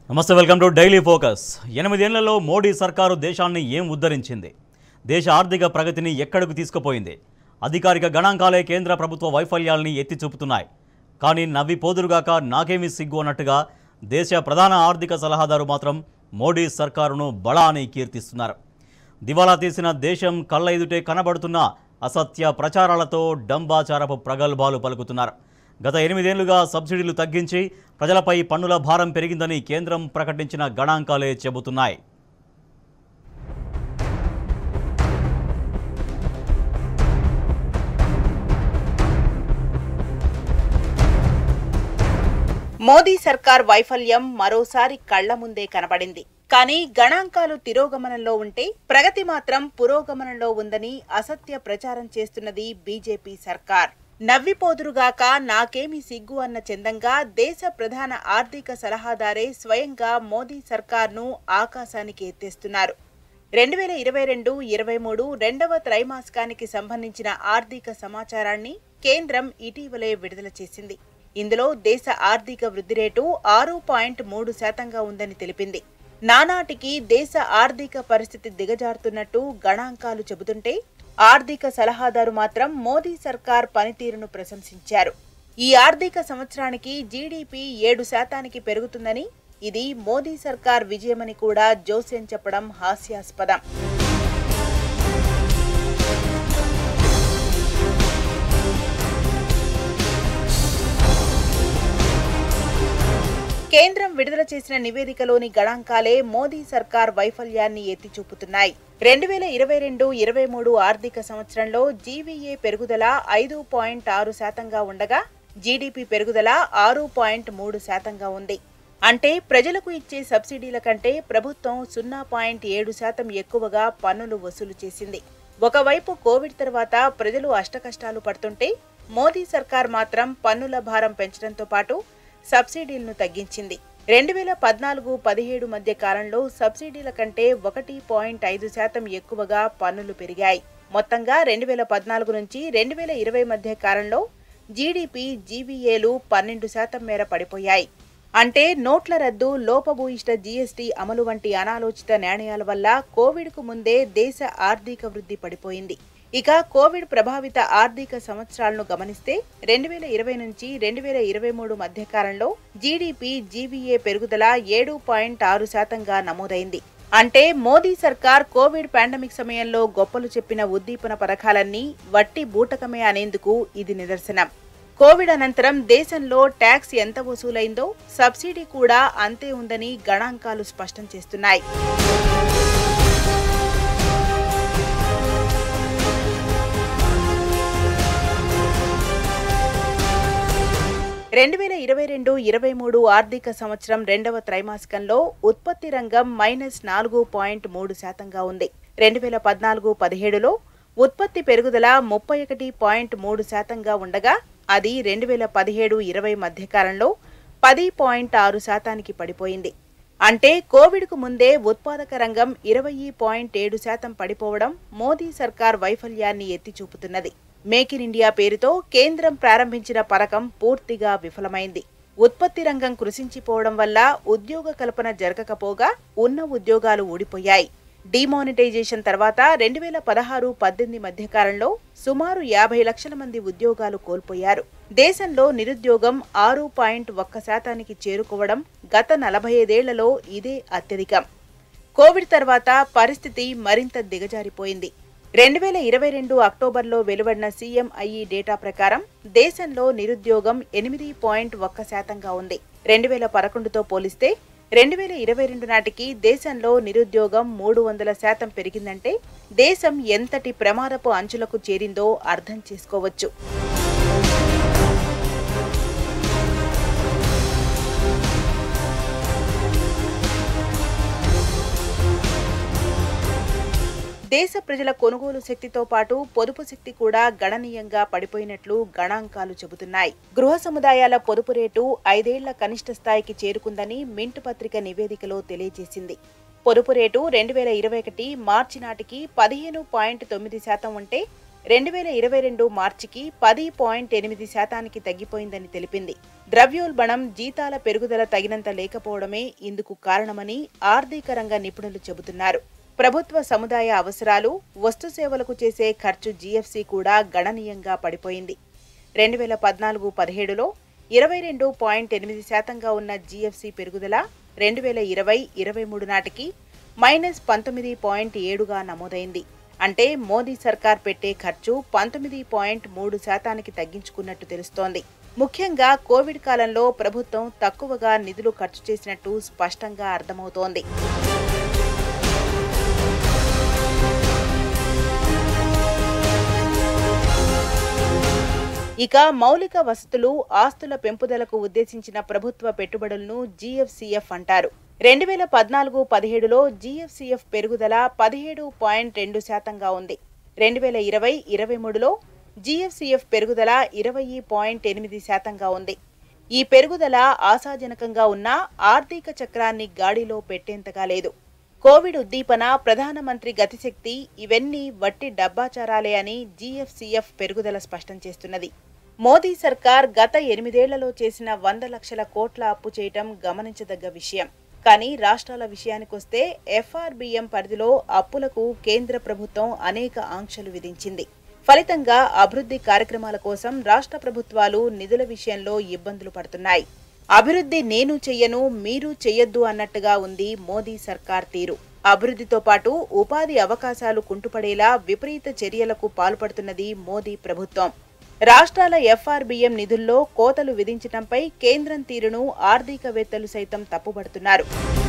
నమస్తే welcome to daily focus ఎనిమిదేళ్లలో మోడీ సర్కారు దేశాన్ని ఏం ఉద్ధరించింది దేశ ఆర్థిక ప్రగతిని ఎక్కడికి తీసుకుపోయింది అధికారిక గణాంకాలే కేంద్ర ప్రభుత్వ వైఫల్యాల్ని ఎత్తి చూపుతున్నాయి కానీ నవ్వి పోదురుగాక నాకేమీ సిగ్గు అన్నట్టుగా దేశ ప్రధాన ఆర్థిక సలహాదారు మాత్రం మోడీ సర్కారును బళా అని కీర్తిస్తున్నారు దివాలా తీసిన దేశం కళ్ళ ఎదుటే కనబడుతున్న అసత్య ప్రచారాలతో డంబాచారపు ప్రగల్భాలు పలుకుతున్నారు గత ఎనిమిదేళ్లుగా సబ్సిడీలు తగ్గించి ప్రజలపై పన్నుల భారం పెరిగిందని కేంద్రం ప్రకటించిన గణాంకాలే చెబుతున్నాయి మోదీ సర్కార్ వైఫల్యం మరోసారి కళ్ల ముందే కనబడింది కానీ గణాంకాలు తిరోగమనంలో ఉంటే ప్రగతి మాత్రం పురోగమనంలో ఉందని అసత్య ప్రచారం చేస్తున్నది బీజేపీ సర్కార్ నవ్విపోదురుగాక నాకేమి సిగ్గు అన్న చందంగా దేశ ప్రధాన ఆర్థిక సలహాదారే స్వయంగా మోదీ సర్కార్ను ఆకాశానికి ఎత్తేస్తున్నారు రెండు వేల ఇరవై రెండు ఇరవై మూడు రెండవ త్రైమాసికానికి సంబంధించిన ఆర్థిక సమాచారాన్ని కేంద్రం ఇటీవలే విడుదల చేసింది ఇందులో దేశ ఆర్థిక వృద్ధి రేటు ఆరు పాయింట్ మూడు శాతంగా ఉందని తెలిపింది నానాటికి దేశ ఆర్థిక పరిస్థితి దిగజారుతున్నట్టు గణాంకాలు చెబుతుంటే ఆర్థిక సలహాదారు మాత్రం మోదీ సర్కార్ పనితీరును ప్రశంసించారు ఈ ఆర్థిక సంవత్సరానికి జీడీపీ ఏడు శాతానికి పెరుగుతుందని ఇది మోదీ సర్కార్ విజయమని కూడా జోస్యం చెప్పడం హాస్యాస్పదం కేంద్రం విడుదల చేసిన నివేదికలోని గణాంకాలే మోదీ సర్కార్ వైఫల్యాన్ని ఎత్తి చూపుతున్నాయి రెండు వేల ఇరవై రెండు ఇరవై మూడు ఆర్థిక సంవత్సరంలో జీవీఏ పెరుగుదల ఐదు పాయింట్ ఆరు శాతంగా ఉండగా జీడీపీ పెరుగుదల ఆరు పాయింట్ మూడు శాతంగా ఉంది అంటే ప్రజలకు ఇచ్చే సబ్సిడీల కంటే ప్రభుత్వం సున్నా పాయింట్ ఏడు శాతం ఎక్కువగా పన్నులు వసూలు చేసింది ఒకవైపు కోవిడ్ తర్వాత ప్రజలు అష్టకష్టాలు పడుతుంటే మోదీ సర్కార్ మాత్రం పన్నుల భారం పెంచడంతో పాటు సబ్సిడీలను తగ్గించింది రెండు వేల పద్నాలుగు పదిహేడు మధ్య కాలంలో సబ్సిడీల కంటే ఒకటి పాయింట్ ఐదు శాతం ఎక్కువగా పన్నులు పెరిగాయి మొత్తంగా రెండు వేల పద్నాలుగు నుంచి రెండు వేల ఇరవై మధ్య కాలంలో జీడీపీ జీవీఏలు పన్నెండు శాతం మేర పడిపోయాయి అంటే నోట్ల రద్దు లోపభూయిష్ట జీఎస్టీ అమలు వంటి అనాలోచిత నిర్ణయాల వల్ల కోవిడ్కు ముందే దేశ ఆర్థిక వృద్ధి పడిపోయింది ఇక కోవిడ్ ప్రభావిత ఆర్థిక సంవత్సరాలను గమనిస్తే రెండు వేల ఇరవై నుంచి రెండు వేల ఇరవై మూడు మధ్య కాలంలో జీడీపీ జీవీఏ పెరుగుదల ఏడు పాయింట్ ఆరు శాతంగా నమోదైంది అంటే మోదీ సర్కార్ కోవిడ్ పాండమిక్ సమయంలో గొప్పలు చెప్పిన ఉద్దీపన పథకాలన్నీ వట్టి బూటకమే అనేందుకు ఇది నిదర్శనం కోవిడ్ అనంతరం దేశంలో ట్యాక్స్ ఎంత వసూలైందో సబ్సిడీ కూడా అంతే ఉందని గణాంకాలు స్పష్టం చేస్తున్నాయి రెండు వేల ఇరవై రెండు ఇరవై మూడు ఆర్థిక సంవత్సరం రెండవ త్రైమాసికంలో ఉత్పత్తి రంగం మైనస్ నాలుగు పాయింట్ మూడు శాతంగా ఉంది రెండు వేల పద్నాలుగు పదిహేడులో ఉత్పత్తి పెరుగుదల ముప్పై ఒకటి పాయింట్ మూడు శాతంగా ఉండగా అది రెండు వేల పదిహేడు ఇరవై మధ్యకాలంలో పది పాయింట్ ఆరు శాతానికి పడిపోయింది అంటే కోవిడ్కు ముందే ఉత్పాదక రంగం ఇరవై పాయింట్ ఏడు శాతం పడిపోవడం మోదీ సర్కార్ వైఫల్యాన్ని ఎత్తి చూపుతున్నది మేక్ ఇన్ ఇండియా పేరుతో కేంద్రం ప్రారంభించిన పథకం పూర్తిగా విఫలమైంది ఉత్పత్తి రంగం కృషించిపోవడం వల్ల ఉద్యోగ కల్పన జరగకపోగా ఉన్న ఉద్యోగాలు ఊడిపోయాయి డిమానిటైజేషన్ తర్వాత రెండు వేల పదహారు పద్దెనిమిది మధ్యకాలంలో సుమారు యాభై లక్షల మంది ఉద్యోగాలు కోల్పోయారు దేశంలో నిరుద్యోగం ఆరు పాయింట్ ఒక్క శాతానికి చేరుకోవడం గత నలభై ఐదేళ్లలో ఇదే అత్యధికం కోవిడ్ తర్వాత పరిస్థితి మరింత దిగజారిపోయింది రెండు వేల ఇరవై రెండు అక్టోబర్లో వెలువడిన సీఎంఐఈ డేటా ప్రకారం దేశంలో నిరుద్యోగం ఎనిమిది పాయింట్ ఒక్క శాతంగా ఉంది రెండు వేల పదకొండుతో పోలిస్తే రెండు వేల ఇరవై రెండు నాటికి దేశంలో నిరుద్యోగం మూడు వందల శాతం పెరిగిందంటే దేశం ఎంతటి ప్రమాదపు అంచులకు చేరిందో అర్థం చేసుకోవచ్చు దేశ ప్రజల కొనుగోలు శక్తితో పాటు పొదుపు శక్తి కూడా గణనీయంగా పడిపోయినట్లు గణాంకాలు చెబుతున్నాయి గృహ సముదాయాల పొదుపు రేటు ఐదేళ్ల కనిష్ట స్థాయికి చేరుకుందని మింట్ పత్రిక నివేదికలో తెలియజేసింది పొదుపు రేటు రెండు వేల ఇరవై ఒకటి మార్చి నాటికి పదిహేను పాయింట్ తొమ్మిది శాతం ఉంటే రెండు వేల ఇరవై రెండు మార్చికి పది పాయింట్ ఎనిమిది శాతానికి తగ్గిపోయిందని తెలిపింది ద్రవ్యోల్బణం జీతాల పెరుగుదల తగినంత లేకపోవడమే ఇందుకు కారణమని ఆర్థిక రంగ నిపుణులు చెబుతున్నారు ప్రభుత్వ సముదాయ అవసరాలు వస్తు సేవలకు చేసే ఖర్చు జీఎఫ్సీ కూడా గణనీయంగా పడిపోయింది రెండు వేల పద్నాలుగు పదిహేడులో ఇరవై రెండు పాయింట్ ఎనిమిది శాతంగా ఉన్న జీఎఫ్సీ పెరుగుదల రెండు వేల ఇరవై ఇరవై మూడు నాటికి మైనస్ పంతొమ్మిది పాయింట్ ఏడుగా నమోదైంది అంటే మోదీ సర్కార్ పెట్టే ఖర్చు పంతొమ్మిది పాయింట్ మూడు శాతానికి తగ్గించుకున్నట్టు తెలుస్తోంది ముఖ్యంగా కోవిడ్ కాలంలో ప్రభుత్వం తక్కువగా నిధులు ఖర్చు చేసినట్టు స్పష్టంగా అర్థమవుతోంది ఇక మౌలిక వసతులు ఆస్తుల పెంపుదలకు ఉద్దేశించిన ప్రభుత్వ పెట్టుబడులను జీఎఫ్సీఎఫ్ అంటారు రెండు వేల పద్నాలుగు పదిహేడులో జీఎఫ్సీఎఫ్ పెరుగుదల పదిహేడు పాయింట్ రెండు శాతంగా ఉంది రెండు వేల ఇరవై ఇరవై మూడులో జీఎఫ్సీఎఫ్ పెరుగుదల ఇరవై పాయింట్ ఎనిమిది శాతంగా ఉంది ఈ పెరుగుదల ఆశాజనకంగా ఉన్న ఆర్థిక చక్రాన్ని గాడిలో పెట్టేంతగా లేదు కోవిడ్ ఉద్దీపన ప్రధానమంత్రి గతిశక్తి ఇవన్నీ వట్టి డబ్బాచారాలే అని జీఎఫ్సీఎఫ్ పెరుగుదల స్పష్టం చేస్తున్నది మోదీ సర్కార్ గత ఎనిమిదేళ్లలో చేసిన వంద లక్షల కోట్ల అప్పు చేయటం గమనించదగ్గ విషయం కానీ రాష్ట్రాల విషయానికొస్తే ఎఫ్ఆర్బిఎం పరిధిలో అప్పులకు కేంద్ర ప్రభుత్వం అనేక ఆంక్షలు విధించింది ఫలితంగా అభివృద్ధి కార్యక్రమాల కోసం రాష్ట్ర ప్రభుత్వాలు నిధుల విషయంలో ఇబ్బందులు పడుతున్నాయి అభివృద్ధి నేను చెయ్యను మీరు చెయ్యొద్దు అన్నట్టుగా ఉంది మోదీ సర్కార్ తీరు అభివృద్ధితో పాటు ఉపాధి అవకాశాలు కుంటుపడేలా విపరీత చర్యలకు పాల్పడుతున్నది మోదీ ప్రభుత్వం రాష్ట్రాల ఎఫ్ఆర్బిఎం నిధుల్లో కోతలు విధించడంపై కేంద్రం తీరును ఆర్థికవేత్తలు సైతం తప్పుపడుతున్నారు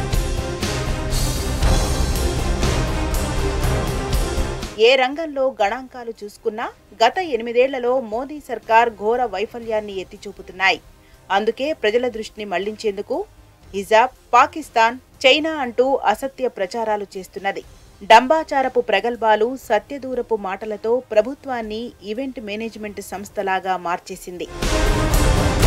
ఏ రంగంలో గణాంకాలు చూసుకున్నా గత ఎనిమిదేళ్లలో మోదీ సర్కార్ ఘోర వైఫల్యాన్ని ఎత్తిచూపుతున్నాయి అందుకే ప్రజల దృష్టిని మళ్లించేందుకు హిజాబ్ పాకిస్తాన్ చైనా అంటూ అసత్య ప్రచారాలు చేస్తున్నది డంబాచారపు ప్రగల్భాలు సత్యదూరపు మాటలతో ప్రభుత్వాన్ని ఈవెంట్ మేనేజ్మెంట్ సంస్థలాగా మార్చేసింది